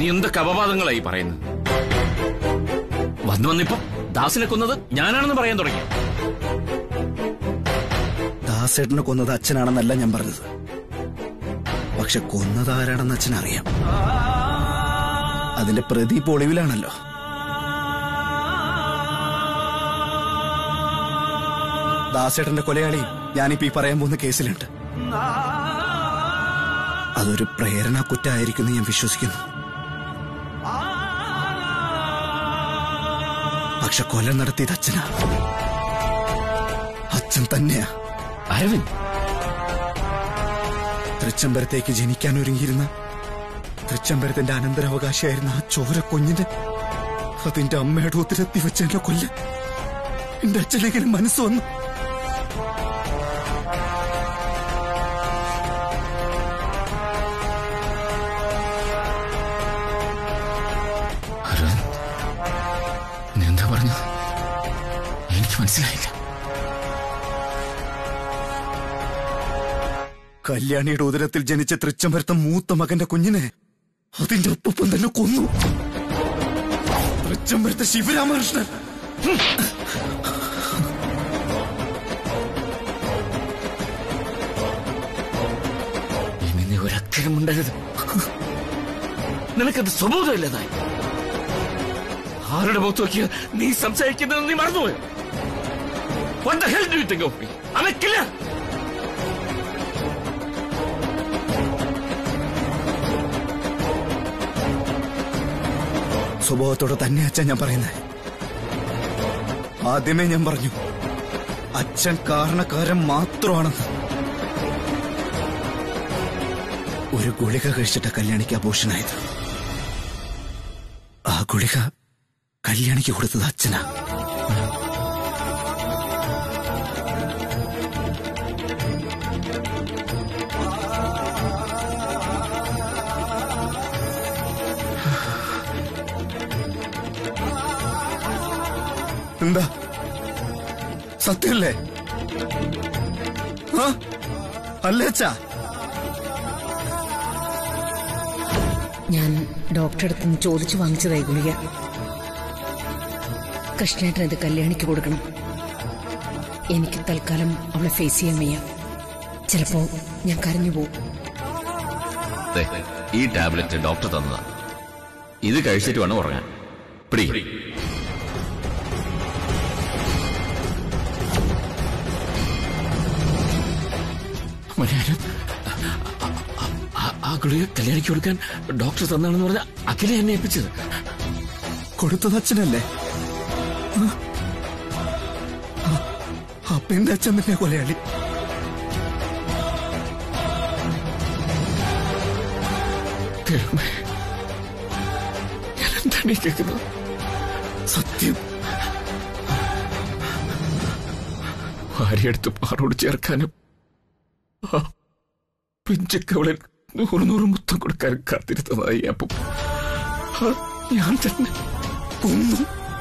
നീ എന്തൊക്കെ അപവാദങ്ങളായി പറയുന്നത് വന്നു വന്നിപ്പോ ദാസിനെ കൊന്നത് ഞാനാണെന്ന് പറയാൻ തുടങ്ങി ദാസേട്ടനെ കൊന്നത് അച്ഛനാണെന്നല്ല ഞാൻ പറഞ്ഞത് പക്ഷെ കൊന്നത് ആരാണെന്ന് അച്ഛൻ അറിയാം അതിന്റെ പ്രതി ഇപ്പോൾ ഒളിവിലാണല്ലോ ദാസേട്ടന്റെ കൊലയാളിയും ഞാനിപ്പോ ഈ പറയാൻ പോകുന്ന കേസിലുണ്ട് അതൊരു പ്രേരണ കുറ്റായിരിക്കും ഞാൻ വിശ്വസിക്കുന്നു പക്ഷെ കൊല നടത്തിയത് അച്ഛനാ അച്ഛൻ തന്നെയാ അരവിന്ദ് തൃച്ചംബരത്തേക്ക് ജനിക്കാൻ ഒരുങ്ങിയിരുന്ന തൃച്ചംബരത്തിന്റെ അനന്തരാവകാശിയായിരുന്ന ആ ചോര കുഞ്ഞിനെ അതിന്റെ അമ്മയുടെ ഒത്തിരെത്തി വെച്ച് എന്നെ കൊല്ല എന്റെ അച്ഛനെങ്കിലും മനസ്സ് വന്നു അരവിന്ദ് നീ എന്താ പറഞ്ഞത് എനിക്ക് മനസ്സിലായില്ല കല്യാണിയുടെ ഉദരത്തിൽ ജനിച്ച തൃച്ചംബരത്തെ മൂത്ത മകന്റെ കുഞ്ഞിനെ അതിന്റെ ഒപ്പം തന്നെ കൊന്നു തൃച്ചംബരത്തെ ശിവരാമകൃഷ്ണൻ ഇനി നീ ഒരക്ഷരം ഉണ്ടരുത് നിനക്കത് സ്വബോധമില്ലതായി ആരുടെ മുഖത്ത് നോക്കിയ നീ സംസാരിക്കുന്നത് നീ മറന്നുപോയോ What the hell do you think of me? I'm a killer! സ്വഭാവത്തോടെ തന്നെ അച്ഛൻ ഞാൻ പറയുന്നത് ആദ്യമേ ഞാൻ പറഞ്ഞു അച്ഛൻ കാരണക്കാരൻ മാത്രമാണെന്ന് ഒരു ഗുളിക കഴിച്ചിട്ട കല്യാണിക്ക് അപോഷനായത് ആ ഗുളിക കല്യാണിക്ക് കൊടുത്തത് അച്ഛനാ എന്താ സത്യല്ലേ ആ? അല്ലേ അച്ഛാ ഞാൻ ഡോക്ടറെ അടുത്ത് നിന്ന് ചോദിച്ചു വാങ്ങിച്ചതായി ഗുളിക കൃഷ്ണേട്ടൻ ഇത് കല്യാണിക്ക് കൊടുക്കണം എനിക്ക് തൽക്കാലം അവളെ ഫേസ് ചെയ്യാൻ വയ്യ ചിലപ്പോ ഞാൻ കരഞ്ഞു പോകും ദേ, ഈ ടാബ്ലറ്റ് ഡോക്ടർ തന്നതാ ഇത് കഴിച്ചിട്ട് വേണം ഉറങ്ങാൻ പിടി മലയാളം ആ ഗുളിക കല്യാണിക്ക് കൊടുക്കാൻ ഡോക്ടർ തന്നാണെന്ന് പറഞ്ഞ അഖില എന്നെ ഏൽപ്പിച്ചത് കൊടുത്തത് അച്ഛനല്ലേ ആ? ആ, അപ്പൊ എന്റെ അച്ഛൻ തന്നെ കൊലയാളി ദൈവമേ, ഞാൻ എന്താണ് ഈ കേൾക്കുന്നത് സത്യം ഭാര്യയെടുത്ത് പാറോട് ചേർക്കാനും ആ പിഞ്ചക്കവളിൽ നൂറ് നൂറ് മുത്തം കൊടുക്കാനും കാത്തിരുന്നതായി അപ്പം ആ, ഞാൻ തന്നെ കൊന്നു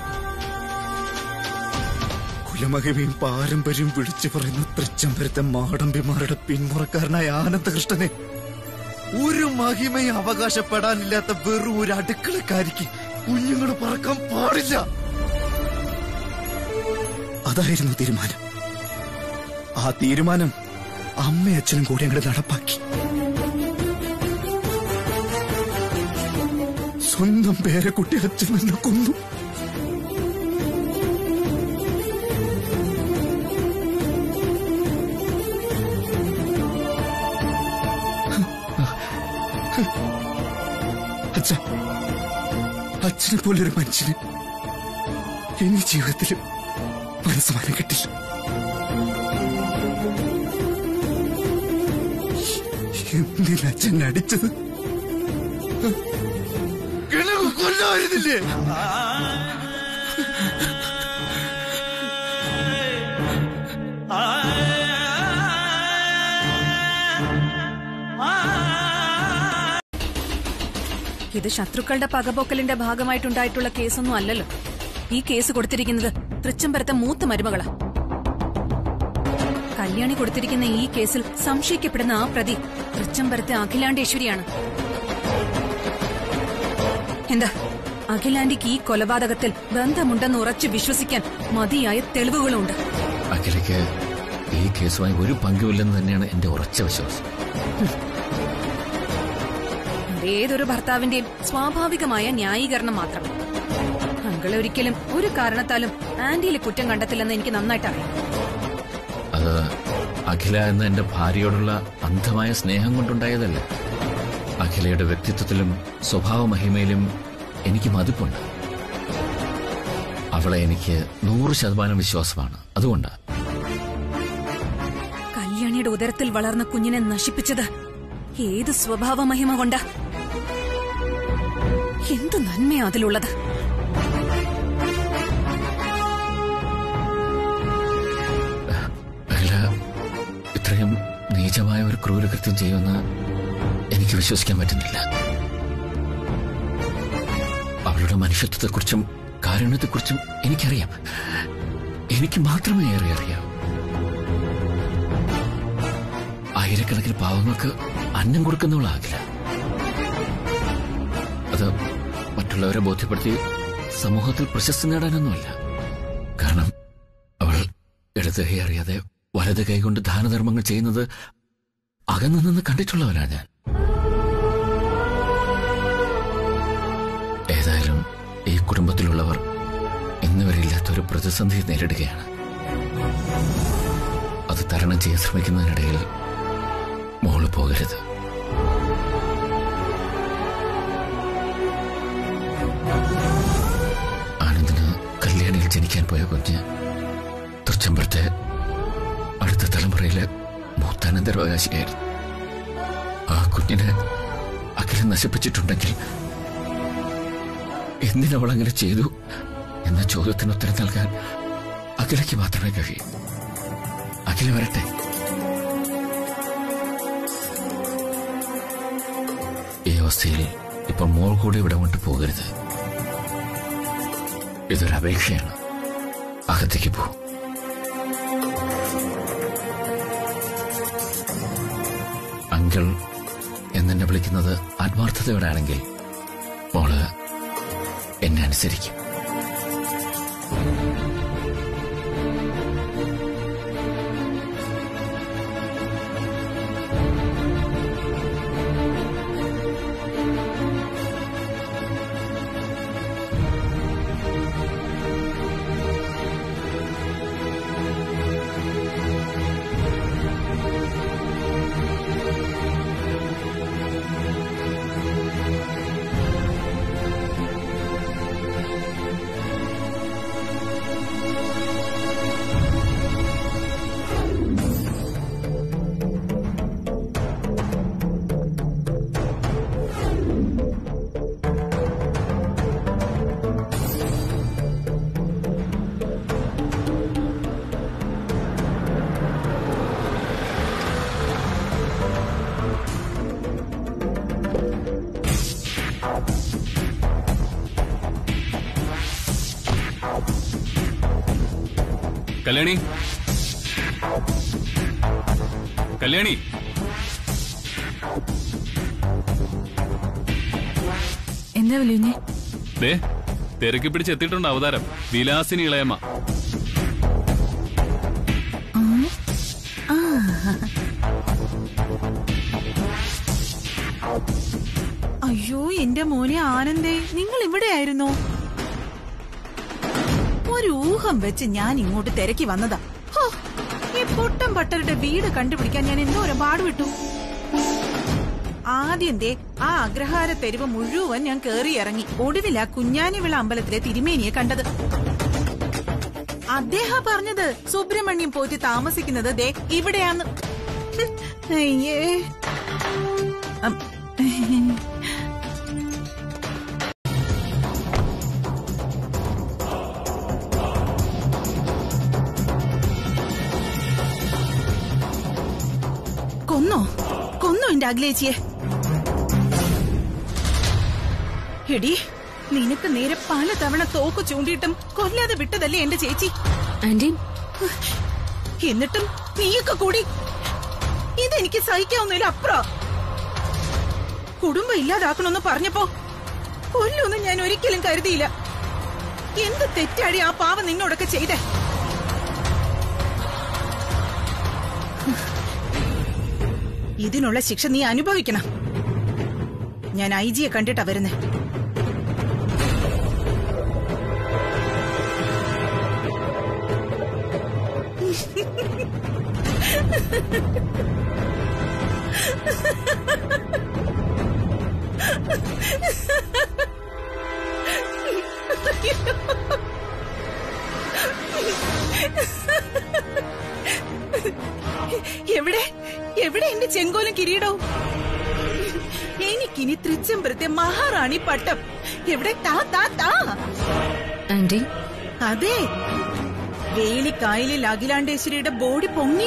കുലമഹിമയും പാരമ്പര്യവും വിളിച്ചു പറയുന്ന തൃച്ചംബരത്തെ മാടമ്പിമാരുടെ പിന്മുറക്കാരനായ ആനന്ദകൃഷ്ണനെ ഒരു മഹിമയും അവകാശപ്പെടാനില്ലാത്ത വെറും ഒരു അടുക്കളക്കാരിക്ക് കുഞ്ഞുങ്ങൾ പറക്കാൻ പാടില്ല അതായിരുന്നു തീരുമാനം ആ തീരുമാനം അമ്മയും അച്ഛനും കൂടി അങ്ങോട്ട് നടപ്പാക്കി സ്വന്തം പേരക്കുട്ടി അച്ഛൻ എന്നെ കൊന്നു അച്ഛ അച്ഛനെ പോലൊരു മനുഷ്യന് ഇനി ജീവിതത്തിൽ മനസ്സമാനം കിട്ടില്ല എന്തിനാ അച്ഛൻ അടിച്ചത് കിണവ് കൊല്ലായിരുന്നില്ലേ ഇത് ശത്രുക്കളുടെ പകപോക്കലിന്റെ ഭാഗമായിട്ടുണ്ടായിട്ടുള്ള കേസൊന്നും അല്ലല്ലോ ഈ കേസ് കൊടുത്തിരിക്കുന്നത് തൃച്ചംബരത്തെ മൂത്ത മരുമകളാ കല്യാണി കൊടുത്തിരിക്കുന്ന ഈ കേസിൽ സംശയിക്കപ്പെടുന്ന ആ പ്രതി തൃച്ചംബരത്തെ അഖിലാണ്ടേശ്വരിയാണ് എന്താ അഖിലാന്റിക്ക് ഈ കൊലപാതകത്തിൽ ബന്ധമുണ്ടെന്ന് ഉറച്ചു വിശ്വസിക്കാൻ മതിയായ തെളിവുകളുണ്ട് അഖിലയ്ക്ക് ഈ കേസുമായി ഒരു പങ്കുമില്ലെന്ന് തന്നെയാണ് എന്റെ ഉറച്ച വിശ്വാസം ഏതൊരു ഭർത്താവിന്റെയും സ്വാഭാവികമായ ന്യായീകരണം മാത്രം അങ്കിളെ ഒരിക്കലും ഒരു കാരണത്താലും ആന്റിയിൽ കുറ്റം കണ്ടെത്തില്ലെന്ന് എനിക്ക് നന്നായിട്ട് അറിയാം അത് അഖില എന്ന എന്റെ ഭാര്യയോടുള്ള അന്ധമായ സ്നേഹം കൊണ്ടുണ്ടായതല്ല അഖിലയുടെ വ്യക്തിത്വത്തിലും സ്വഭാവ മഹിമയിലും എനിക്ക് മതിപ്പുണ്ട് അവളെ എനിക്ക് നൂറ് ശതമാനം വിശ്വാസമാണ് അതുകൊണ്ട് കല്യാണിയുടെ ഉദരത്തിൽ വളർന്ന കുഞ്ഞിനെ നശിപ്പിച്ചത് ഏത് സ്വഭാവ മഹിമ കൊണ്ടാ എന്തു നന്മയാ അതിലുള്ളത് അഖില ഇത്രയും നീചമായ ഒരു ക്രൂരകൃത്യം ചെയ്യുമെന്ന് എനിക്ക് വിശ്വസിക്കാൻ പറ്റുന്നില്ല അവളുടെ മനുഷ്യത്വത്തെക്കുറിച്ചും കാരുണ്യത്തെക്കുറിച്ചും എനിക്കറിയാം എനിക്ക് മാത്രമേ ഏറെ അറിയാം ആയിരക്കണക്കിന് പാവങ്ങൾക്ക് അന്നം കൊടുക്കുന്നവളാകില്ല അത് മറ്റുള്ളവരെ ബോധ്യപ്പെടുത്തി സമൂഹത്തിൽ പ്രശസ്തി നേടാനൊന്നുമല്ല കാരണം അവൾ ഇടത് കൈ അറിയാതെ വലത് കൈകൊണ്ട് ദാനധർമ്മങ്ങൾ ചെയ്യുന്നത് അകന്നു നിന്ന് കണ്ടിട്ടുള്ളവനാ ഞാൻ ഏതായാലും ഈ കുടുംബത്തിലുള്ളവർ ഇന്നുവരെ ഇല്ലാത്തൊരു പ്രതിസന്ധി നേരിടുകയാണ് അത് തരണം ചെയ്യാൻ ശ്രമിക്കുന്നതിനിടയിൽ മോള് പോകരുത് ആനന്ദിന് കല്യാണിയിൽ ജനിക്കാൻ പോയ കുഞ്ഞ് തൃച്ചമ്പലത്തെ അടുത്ത തലമുറയിലെ മൂത്താനന്തരാവകാശിയായിരുന്നു ആ കുഞ്ഞിനെ അഖിലം നശിപ്പിച്ചിട്ടുണ്ടെങ്കിൽ എന്തിനവൾ അങ്ങനെ ചെയ്തു എന്ന ചോദ്യത്തിന് ഉത്തരം നൽകാൻ അഖിലയ്ക്ക് മാത്രമേ കഴിയൂ അഖില വരട്ടെ ഈ അവസ്ഥയിൽ ഇപ്പൊ മോൾ കൂടി ഇവിടെ വിട്ട് പോകരുത് ഇതൊരു അപേക്ഷയാണ് അകത്തേക്ക് പോ അങ്കിൾ എന്നെ വിളിക്കുന്നത് ആത്മാർത്ഥതയോടാണെങ്കിൽ മോള് എന്നെ അനുസരിക്കും കല്യാണി കല്യാണി എന്താ വിളിഞ്ഞേ ദേ തിരക്കി പിടിച്ചെത്തിയിട്ടുണ്ട് അവതാരം വിലാസിനി ഇളയമ്മ അയ്യോ എന്റെ മോനെ ആനന്ദേ നിങ്ങൾ ഇവിടെ ആയിരുന്നോ ഒരു ഊഹം വെച്ച് ഞാൻ ഇങ്ങോട്ട് തിരക്കി വന്നതാ ഹോ, ഈ പൊട്ടം പട്ടരുടെ വീട് കണ്ടുപിടിക്കാൻ ഞാൻ എന്തോരം പാടുവിട്ടു ആദ്യം ദേ ആ അഗ്രഹാര തെരുവ് മുഴുവൻ ഞാൻ കേറി ഇറങ്ങി ഒടുവിൽ ആ കുഞ്ഞാനിവിള അമ്പലത്തിലെ തിരുമേനിയെ കണ്ടത് അദ്ദേഹം പറഞ്ഞത് സുബ്രഹ്മണ്യം പോറ്റി താമസിക്കുന്നത് ദേ ഇവിടെയാന്ന് ഹും, അയ്യേ അം, കൊന്നോ കൊന്നോ എന്റെ അഖിലേച്ചിയെ എടി നിനക്ക് നേരെ പല തവണ തോക്ക് ചൂണ്ടിയിട്ടും കൊല്ലാതെ വിട്ടതല്ലേ എന്റെ ചേച്ചി ആന്റി എന്നിട്ടും നീയൊക്കെ കൂടി ഇതെനിക്ക് സഹിക്കാവുന്നതിൽ അപ്പുറം കുടുംബം ഇല്ലാതാക്കണമെന്ന് പറഞ്ഞപ്പോ കൊല്ലൊന്നും ഞാൻ ഒരിക്കലും കരുതിയില്ല എന്ത് തെറ്റാടി ആ പാവം നിന്നോടൊക്കെ ചെയ്തേ ഇതിനുള്ള ശിക്ഷ നീ അനുഭവിക്കണം ഞാൻ ഐ ജിയെ കണ്ടിട്ടാ വരുന്നേ എവിടെ എവിടെ എന്റെ ചെങ്കോലും കിരീടവും എനിക്കിനി തൃച്ചംബരത്തെ മഹാറാണി പട്ടം എവിടെ താ താ താ ആന്റി അതെ വേലിക്കായലിൽ അഖിലാണ്ടേശ്വരിയുടെ ബോഡി പൊങ്ങി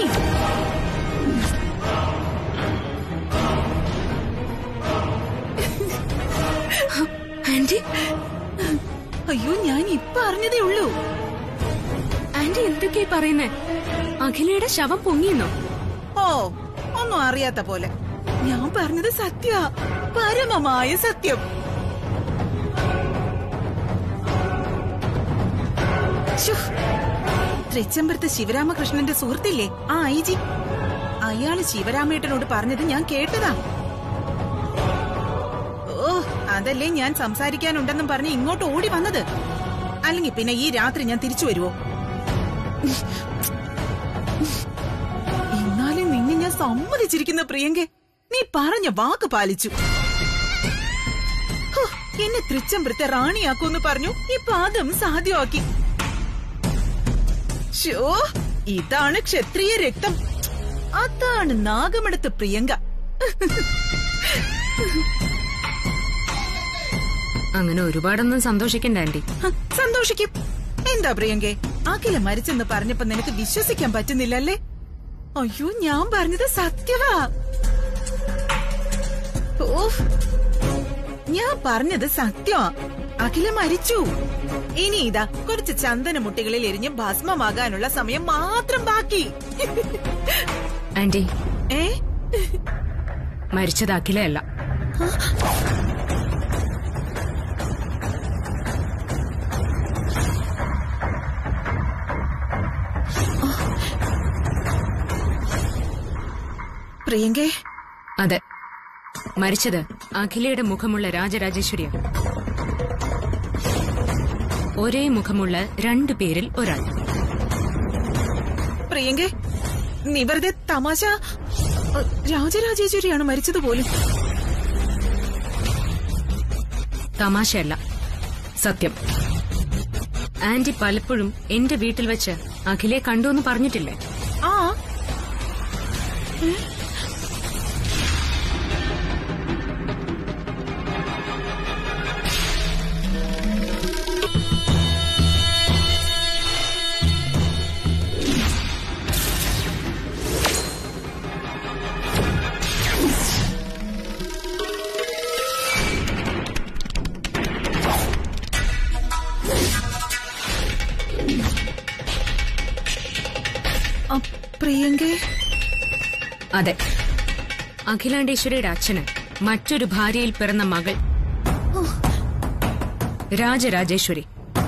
ആന്റി അയ്യോ ഞാൻ ഇപ്പൊ അറിഞ്ഞതേ ഉള്ളൂ ആന്റി എന്തൊക്കെയാ പറയുന്നേ അഖിലയുടെ ശവം പൊങ്ങിയെന്നോ ഓ ഒന്നും അറിയാത്ത പോലെ ഞാൻ പറഞ്ഞത് സത്യ പരമമായ സത്യം ശ്ശോ, തൃച്ചംബരത്ത് ശിവരാമകൃഷ്ണന്റെ സുഹൃത്തില്ലേ ആ ഐ ജി അയാള് ശിവരാമേട്ടനോട് പറഞ്ഞത് ഞാൻ കേട്ടതാ ഓ അതല്ലേ ഞാൻ സംസാരിക്കാനുണ്ടെന്നും പറഞ്ഞ് ഇങ്ങോട്ട് ഓടി വന്നത് അല്ലെങ്കിൽ പിന്നെ ഈ രാത്രി ഞാൻ തിരിച്ചു വരുവോ എന്നാലും നിന്നെ ഞാൻ സമ്മതിച്ചിരിക്കുന്ന പ്രിയങ്കെ നീ പറഞ്ഞ വാക്ക് പാലിച്ചു ഹോ, എന്നെ തൃച്ചംബരത്തെ റാണിയാക്കൂന്ന് പറഞ്ഞു ഇപ്പൊ അതും സാധ്യമാക്കി ഷോ ഇതാണ് ക്ഷത്രിയ രക്തം അതാണ് നാഗമടത്ത് പ്രിയങ്ക അങ്ങനെ ഒരുപാടൊന്നും സന്തോഷിക്കണ്ട ആന്റി ഹ, സന്തോഷിക്കും എന്താ പ്രിയങ്കെ അഖില മരിച്ചെന്ന് പറഞ്ഞപ്പോ നിനക്ക് വിശ്വസിക്കാൻ പറ്റുന്നില്ലല്ലേ അയ്യോ ഞാൻ പറഞ്ഞത് സത്യവാ ഓഫ് ഞാൻ പറഞ്ഞത് സത്യമാ അഖില മരിച്ചു ഇനി ഇതാ കുറച്ച് ചന്ദനമുട്ടികളിൽ എരിഞ്ഞ് ഭസ്മമാകാനുള്ള സമയം മാത്രം ബാക്കി ആന്റി ഏ മരിച്ചത് അഖിലയല്ല പ്രിയങ്കെ അതെ മരിച്ചത് അഖിലയുടെ മുഖമുള്ള രാജരാജേശ്വരിയാണ് ഒരേ മുഖമുള്ള രണ്ടു പേരിൽ ഒരാൾ പ്രിയങ്കെ നീ വെറുതെ തമാശ അ, രാജരാജേശ്വരിയാണ് മരിച്ചത് പോലും തമാശയല്ല സത്യം ആന്റി പലപ്പോഴും എന്റെ വീട്ടിൽ വെച്ച് അഖിലെ കണ്ടു എന്ന് പറഞ്ഞിട്ടില്ലേ ആ അ, പ്രിയങ്കെ അതെ അഖിലാണ്ടേശ്വരിയുടെ അച്ഛന് മറ്റൊരു ഭാര്യയിൽ പിറന്ന മകൾ രാജരാജേശ്വരി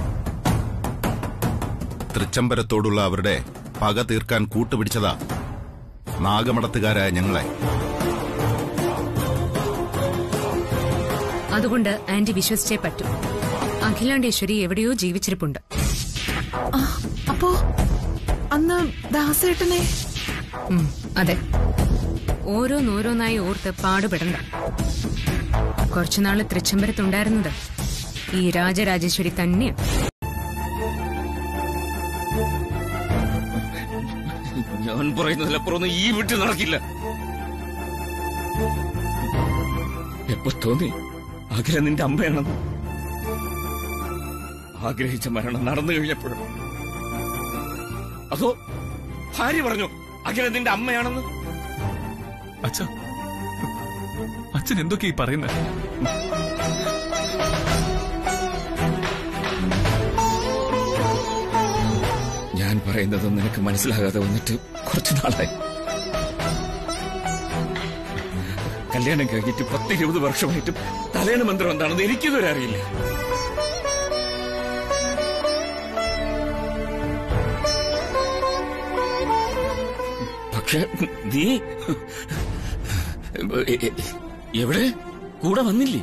തൃച്ചംബരത്തോടുള്ള അവരുടെ പക തീർക്കാൻ കൂട്ടുപിടിച്ചതാ നാഗമടത്തുകാരായ ഞങ്ങളെ അതുകൊണ്ട് ആന്റി വിശ്വസിച്ചേ പറ്റൂ അഖിലാണ്ടേശ്വരി എവിടെയോ ജീവിച്ചിരിപ്പുണ്ട് ആ, അപ്പോ അന്ന് ദാസേട്ടനെ ഉം, അതെ ഓരോന്നോരോന്നായി ഓർത്ത് പാടുപെടണ്ട കുറച്ചുനാള് തൃച്ചംബരത്തുണ്ടായിരുന്നത് ഈ രാജരാജേശ്വരി തന്നെയാണ് ഞാൻ പറയുന്നതിലപ്പുറമൊന്നും ഈ വീട്ടിൽ നടക്കില്ല എപ്പോ തോന്നി അഖില നിന്റെ അമ്മയാണെന്ന് ആഗ്രഹിച്ച മരണം നടന്നു കഴിഞ്ഞപ്പോഴും അതോ ഭാര്യ പറഞ്ഞു അഖില നിന്റെ അമ്മയാണെന്ന് അച്ഛ അച്ഛൻ എന്തൊക്കെയാ ഈ പറയുന്നത് ഞാൻ പറയുന്നത് നിനക്ക് മനസ്സിലാകാതെ വന്നിട്ട് കുറച്ചു നാളായി കല്യാണം കഴിഞ്ഞിട്ട് പത്തിരുപത് വർഷമായിട്ടും കല്യാണ മന്ത്രം എന്താണെന്ന് എനിക്കിതുവരെ അറിയില്ല പക്ഷെ നീ എ- എ- എവിടെ കൂടെ വന്നില്ലേ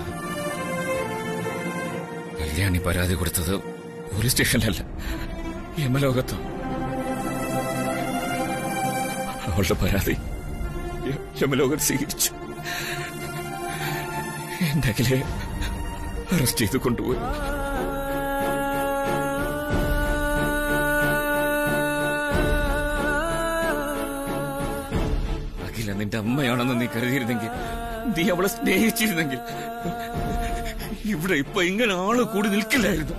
കല്യാണി പരാതി കൊടുത്തത് പോലീസ് സ്റ്റേഷനിലല്ല യമലോകത്ത് അവളുടെ പരാതി യ- യമലോകത്ത് സ്വീകരിച്ചു എന്റെ അഖിലെ അറസ്റ്റ് ചെയ്ത് കൊണ്ടുപോയി അഖില നിന്റെ അമ്മയാണെന്ന് നീ കരുതിയിരുന്നെങ്കിൽ നീ അവളെ സ്നേഹിച്ചിരുന്നെങ്കിൽ ഇവിടെ ഇപ്പൊ ഇങ്ങനെ ആള് കൂടി നിൽക്കില്ലായിരുന്നു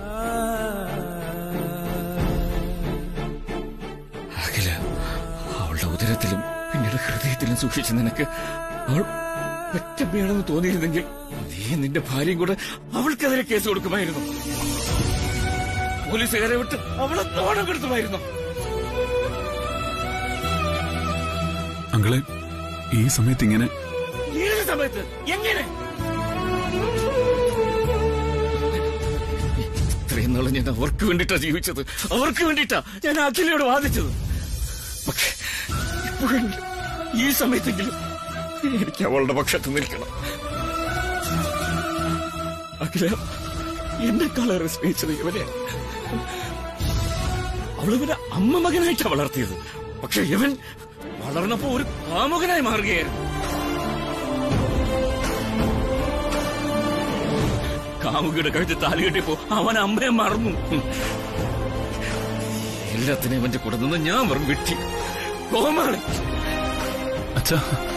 അഖില അവളുടെ ഉദരത്തിലും പിന്നീട് ഹൃദയത്തിലും സൂക്ഷിച്ച നിനക്ക് അവൾ ഒറ്റമ്മയാണെന്ന് തോന്നിയിരുന്നെങ്കിൽ നീ നിന്റെ ഭാര്യയും കൂടെ അവൾക്കെതിരെ കേസ് കൊടുക്കുമായിരുന്നു പോലീസുകാരെ വിട്ട് അവളെ തോടം കെടുത്തുമായിരുന്നു അങ്കിളെ ഈ സമയത്ത് ഇങ്ങനെ ഏത് സമയത്ത് എങ്ങനെ ഇത്രയും നാള് ഞാൻ അവർക്ക് വേണ്ടിയിട്ടാ ജീവിച്ചത് അവർക്ക് വേണ്ടിയിട്ടാ ഞാൻ അഖിലയോട് വാദിച്ചത് പക്ഷേ ഇപ്പോഴെങ്കിലും ഈ സമയത്തെങ്കിലും എനിക്ക് അവളുടെ പക്ഷത്ത് നിൽക്കണം അഖില എന്നെക്കാളേറെ സ്നേഹിച്ചത് ഇവനെ അവളിവനെ അമ്മ മകനായിട്ടാ വളർത്തിയത് പക്ഷെ ഇവൻ വളർന്നപ്പോ ഒരു കാമുകനായി മാറുകയായിരുന്നു കാമുകിയുടെ കഴുത്ത് താലി കെട്ടിയപ്പോ അവൻ അമ്മയെ മറന്നു എല്ലാത്തിനും അവന്റെ കൂടെ നിന്ന് ഞാൻ വെറും വിട്ടി കോമാളി അച്ഛാ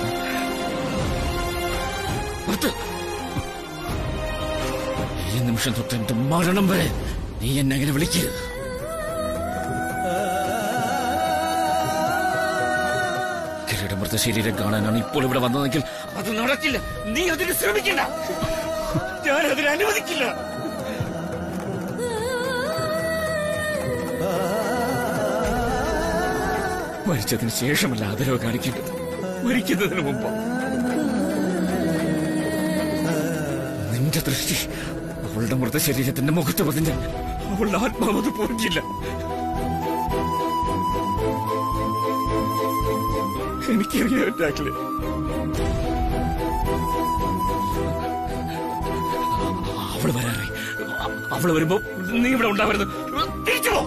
നിർത്ത്. ഈ നിമിഷം തൊട്ട് എന്റെ മരണം വരെ നീ എന്നെ അങ്ങനെ വിളിക്കരുത് കിരീട മൃതശരീരം കാണാനാണ് ഇപ്പോൾ ഇവിടെ വന്നതെങ്കിൽ അത് നടക്കില്ല നീ അതിന് ശ്രമിക്കണ്ട ഞാൻ അതിന് അനുവദിക്കില്ല മരിച്ചതിന് ശേഷമല്ല ആദരവ് കാണിക്കേണ്ടത് മരിക്കുന്നതിന് മുമ്പ് നിന്റെ ദൃഷ്ടി അവളുടെ മൃതശരീരത്തിന്റെ മുഖത്ത് പതിഞ്ഞ അവളുടെ ആത്മാവ് അത് പൊറുക്കില്ല എനിക്കറിയാം ജാക്കില് അവള് വരാറായി അവള് വരുമ്പോ നീ ഇവിടെ ഉണ്ടാവരുത് തിരിച്ചു പോ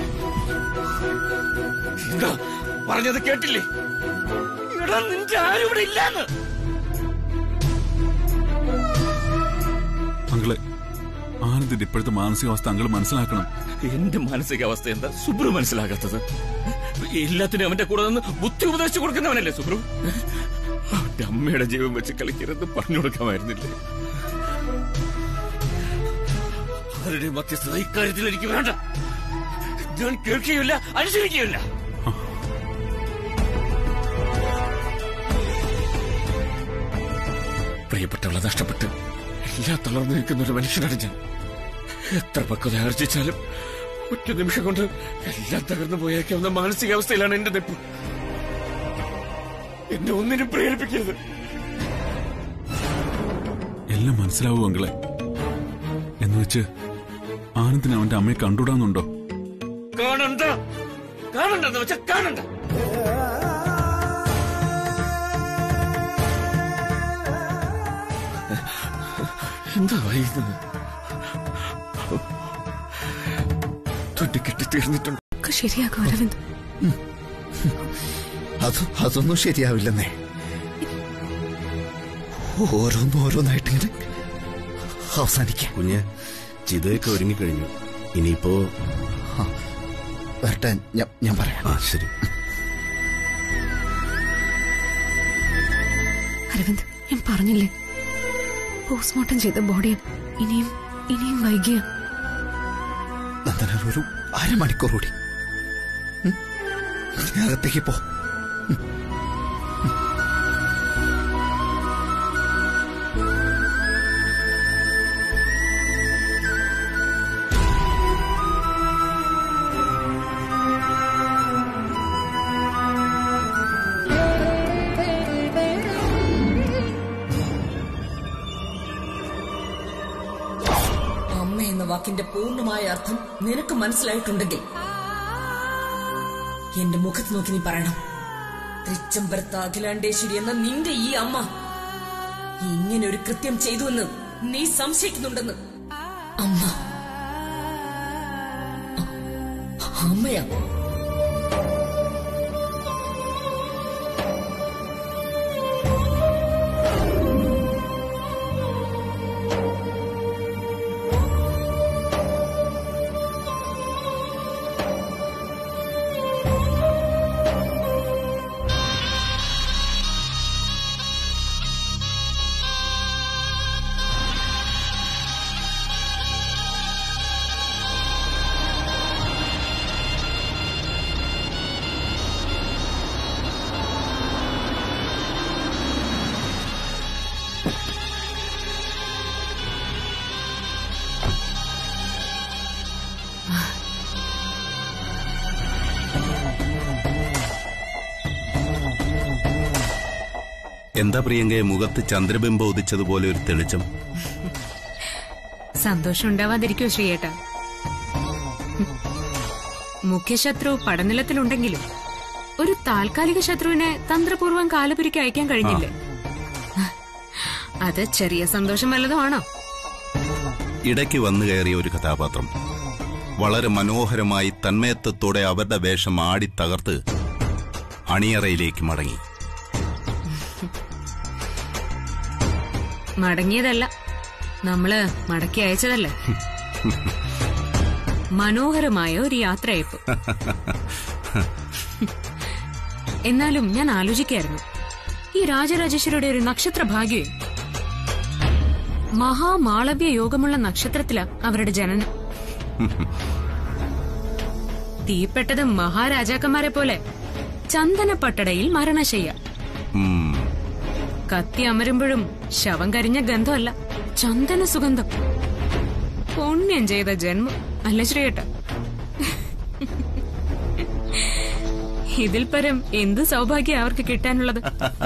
എന്താ പറഞ്ഞത് കേട്ടില്ലേ എടാ നിന്റെ ആരും ഇവിടെ ഇല്ലാന്ന് അങ്കിളെ ആനന്ദിന്റെ ഇപ്പോഴത്തെ മാനസികാവസ്ഥ അങ്കിൾ മനസ്സിലാക്കണം എന്റെ മാനസികാവസ്ഥ എന്താ സുബ്രു മനസ്സിലാകാത്തത് എല്ലാത്തിനും അവന്റെ കൂടെ നിന്ന് ബുദ്ധി ഉപദേശിച്ചു കൊടുക്കുന്നവനല്ലേ സുബ്രു അവന്റെ അമ്മയുടെ ജീവൻ വെച്ച് കളിക്കരുത് പറഞ്ഞു കൊടുക്കാമായിരുന്നില്ലേ ആരുടെയും മധ്യസ്ഥത ഇക്കാര്യത്തിൽ എനിക്ക് വേണ്ട ഞാൻ കേൾക്കുകയില്ല അനുസരിക്കുകയില്ല പ്രിയപ്പെട്ടവളെ നഷ്ടപ്പെട്ട് എല്ലാം തളർന്നു നിൽക്കുന്ന ഒരു മനുഷ്യനാണ് ഞാൻ എത്ര പക്വത ആർജിച്ചാലും ഒറ്റ നിമിഷം കൊണ്ട് എല്ലാം തകർന്നു പോയേക്കാവുന്ന മാനസികാവസ്ഥയിലാണ് എന്റെ നിപ്പ് എന്നെ ഒന്നിനും പ്രേരിപ്പിക്കരുത് എല്ലാം മനസ്സിലാവൂ അങ്കിളെ എന്ന് വെച്ച് ആനന്ദിന് അവന്റെ അമ്മയെ കണ്ടുകൂടാന്നുണ്ടോ കാണണ്ട കാണണ്ടെന്ന് വെച്ചാ കാണണ്ട എന്താ വൈകുന്നത് തൊട്ടിക്കെട്ടി തീർന്നിട്ടുണ്ട് ഒക്കെ ശരിയാകും അരവിന്ദ് അത് അതൊന്നും ശരിയാവില്ലെന്നേ ഓരോന്നും ഓരോന്നായിട്ടിങ്ങനെ അവസാനിക്കാം കുഞ്ഞ് ചിതയൊക്കെ ഒരുങ്ങിക്കഴിഞ്ഞു ഇനിയിപ്പോ വരട്ടെ ഞാൻ ഞാൻ പറയാം ആ ശരി അരവിന്ദ് ഞാൻ പറഞ്ഞില്ലേ പോസ്റ്റ്മോർട്ടം ചെയ്ത ബോഡി ഇനിയും ഇനിയും വൈകിയ നന്ദന ഒരു അരമണിക്കൂർ കൂടി ഉം? നീ അകത്തേക്ക് പോ വാക്കിന്റെ പൂർണ്ണമായ അർത്ഥം നിനക്ക് മനസ്സിലായിട്ടുണ്ടെങ്കിൽ എന്റെ മുഖത്ത് നോക്കി നീ പറയണം തൃച്ചംബരത്ത് അഖിലാണ്ടേശ്വരി എന്ന നിന്റെ ഈ അമ്മ ഇങ്ങനെ ഒരു കൃത്യം ചെയ്തുവെന്ന് നീ സംശയിക്കുന്നുണ്ടെന്ന് അമ്മ അ- അമ്മയാ എന്താ പ്രിയങ്കയെ മുഖത്ത് ചന്ദ്രബിംബം ഉദിച്ചതുപോലെ ഒരു തെളിച്ചം സന്തോഷം ഉണ്ടാവാതിരിക്കോ ശ്രീയേട്ട മുഖ്യശത്രു പടനിലത്തിലുണ്ടെങ്കിലും ഒരു താൽക്കാലിക ശത്രുവിനെ തന്ത്രപൂർവ്വം കാലപുരിക്ക് അയക്കാൻ കഴിഞ്ഞില്ലേ അത് ചെറിയ സന്തോഷം വല്ലതുമാണോ ഇടയ്ക്ക് വന്നു കയറിയ ഒരു കഥാപാത്രം വളരെ മനോഹരമായി തന്മയത്വത്തോടെ അവരുടെ വേഷം ആടി തകർത്ത് അണിയറയിലേക്ക് മടങ്ങി മടങ്ങിയതല്ല നമ്മള് മടക്കി അയച്ചതല്ലേ മനോഹരമായ ഒരു യാത്രയപ്പ് എന്നാലും ഞാൻ ആലോചിക്കായിരുന്നു ഈ രാജരാജേശ്വരിയുടെ ഒരു നക്ഷത്ര ഭാഗ്യം മഹാമാളവ്യ യോഗമുള്ള നക്ഷത്രത്തിലാ അവരുടെ ജനനം തീപ്പെട്ടത് മഹാരാജാക്കന്മാരെ പോലെ ചന്ദനപ്പട്ടടയിൽ മരണശയ്യ ഉം, കത്തി അമരുമ്പോഴും ശവം കരിഞ്ഞ ഗന്ധമല്ല ചന്ദന സുഗന്ധം പുണ്യം ചെയ്ത ജന്മം അല്ല ശ്രീയേട്ട ഇതിൽ പരം എന്ത് സൗഭാഗ്യം അവർക്ക് കിട്ടാനുള്ളത്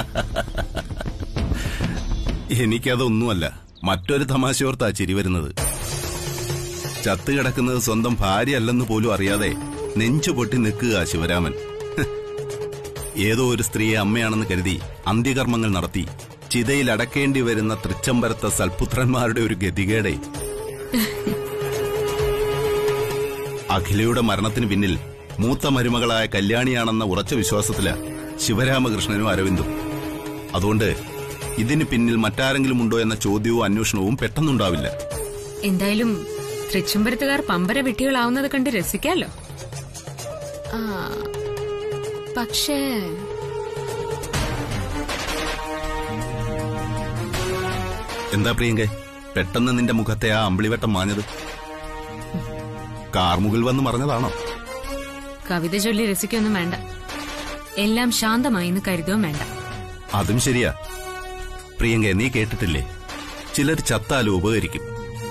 എനിക്കതൊന്നുമല്ല മറ്റൊരു തമാശയോർത്താ ചിരി വരുന്നത് ചത്തുകിടക്കുന്നത് സ്വന്തം ഭാര്യയല്ലെന്ന് പോലും അറിയാതെ നെഞ്ചു പൊട്ടി നിൽക്കുക ശിവരാമൻ ഹ്. ഏതോ ഒരു സ്ത്രീയെ അമ്മയാണെന്ന് കരുതി അന്ത്യകർമ്മങ്ങൾ നടത്തി ചിതയിൽ അടക്കേണ്ടി വരുന്ന തൃച്ചംബരത്തെ സൽപുത്രന്മാരുടെ ഒരു ഗതികേടെ അഖിലയുടെ മരണത്തിന് പിന്നിൽ മൂത്ത മരുമകളായ കല്യാണിയാണെന്ന ഉറച്ച വിശ്വാസത്തില് ശിവരാമകൃഷ്ണനും അരവിന്ദും അതുകൊണ്ട് ഇതിന് പിന്നിൽ മറ്റാരെങ്കിലും ഉണ്ടോ എന്ന ചോദ്യവും അന്വേഷണവും പെട്ടെന്നുണ്ടാവില്ല എന്തായാലും തൃച്ചംബരത്തുകാർ പമ്പര വിട്ടികളാവുന്നത് കണ്ട് രസിക്കാലോ ആ, പക്ഷേ എന്താ പ്രിയങ്കെ പെട്ടെന്ന് നിന്റെ മുഖത്തെ ആ അമ്പിളിവട്ടം മാഞ്ഞത് കാർമുകിൽ വന്ന് മറഞ്ഞതാണോ കവിത ചൊല്ലി രസിക്കൊന്നും വേണ്ട എല്ലാം ശാന്തമായി എന്ന് കരുതുകയും വേണ്ട അതും ശരിയാ പ്രിയങ്ക നീ കേട്ടിട്ടില്ലേ ചിലർ ചത്താലും ഉപകരിക്കും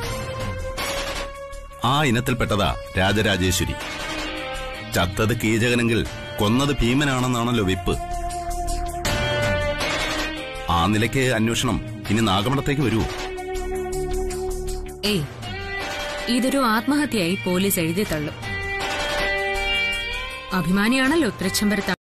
ആ ഇനത്തിൽപ്പെട്ടതാ രാജരാജേശ്വരി ചത്തത് കീചകനെങ്കിൽ കൊന്നത് ഭീമനാണെന്നാണല്ലോ വിപ്പ് ആ നിലയ്ക്ക് അന്വേഷണം ഇനി നാഗമഠത്തേക്ക് വരുമോ ഏയ് ഇതൊരു ആത്മഹത്യയായി പോലീസ് എഴുതി തള്ളും അഭിമാനിയാണല്ലോ തൃച്ചംബരത്ത്